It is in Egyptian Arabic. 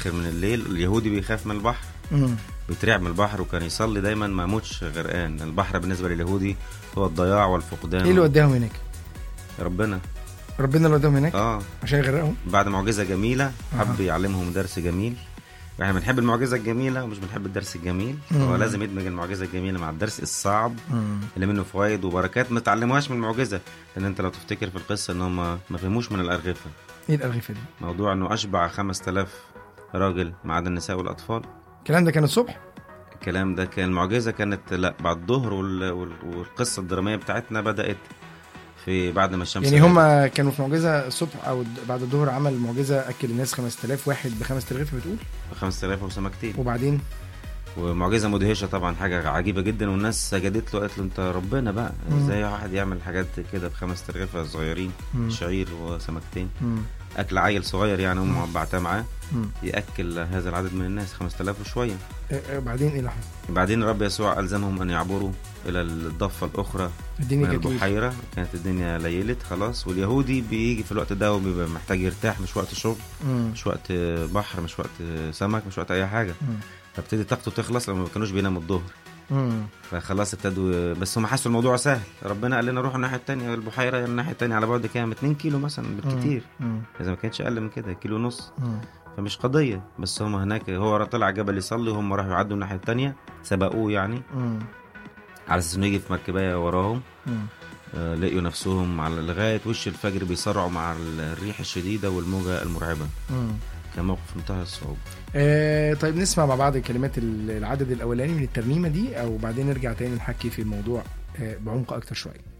اخر من الليل اليهودي بيخاف من البحر مم. بيترعب من البحر وكان يصلي دايما ما يموتش غرقان البحر بالنسبه لليهودي هو الضياع والفقدان ايه اللي وداهم هناك ربنا ربنا اللي وداهم هناك اه عشان يغرقهم بعد معجزه جميله حب أها. يعلمهم درس جميل احنا بنحب المعجزه الجميله ومش بنحب الدرس الجميل مم. هو لازم يدمج المعجزه الجميله مع الدرس الصعب مم. اللي منه فوائد وبركات ما تعلموهاش من المعجزه لان انت لو تفتكر في القصه ان هم ما فهموش من الارغفه ايه الارغفه دي موضوع انه اشبع 5000 راجل ما عدا النساء والاطفال الكلام ده كان الصبح الكلام ده كان المعجزه كانت لا بعد الظهر وال... وال... والقصه الدراميه بتاعتنا بدات في بعد ما الشمس يعني غابت. هم كانوا في معجزه الصبح او بعد الظهر عمل معجزه اكل الناس 5000 واحد ب 5000 بتقول 5000 وسمكتين وبعدين ومعجزه مدهشه طبعا حاجه عجيبه جدا والناس سجدت له قالت له انت ربنا بقى مم. ازاي واحد يعمل حاجات كده بخمس ترغيفه صغيرين مم. شعير وسمكتين مم. اكل عيل صغير يعني امه بعتها معاه مم. ياكل هذا العدد من الناس 5000 وشويه آه، آه، بعدين ايه اللي حصل؟ بعدين الرب يسوع الزمهم ان يعبروا الى الضفه الاخرى الدنيا من كانت ليل. البحيره كانت الدنيا ليلت خلاص واليهودي بيجي في الوقت ده وبيبقى محتاج يرتاح مش وقت شغل مم. مش وقت بحر مش وقت سمك مش وقت اي حاجه مم. فابتدي طاقته تخلص لما ما كانوش بيناموا الظهر مم. فخلاص ابتدوا بس هم حسوا الموضوع سهل ربنا قال لنا روحوا الناحيه الثانيه البحيره الناحيه الثانيه على بعد كام 2 كيلو مثلا بالكتير مم. اذا ما كانتش اقل من كده كيلو ونص مم. فمش قضيه بس هم هناك هو طلع جبل يصلي وهم راحوا يعدوا الناحيه الثانيه سبقوه يعني مم. على اساس انه يجي في مركبايه وراهم مم. آه، لقيوا نفسهم على لغايه وش الفجر بيصارعوا مع الريح الشديده والموجه المرعبه مم. كان موقف منتهى الصعوبه آه طيب نسمع مع بعض كلمات ال- العدد الاولاني من الترنيمه دي او بعدين نرجع تاني نحكي في الموضوع آه بعمق اكتر شويه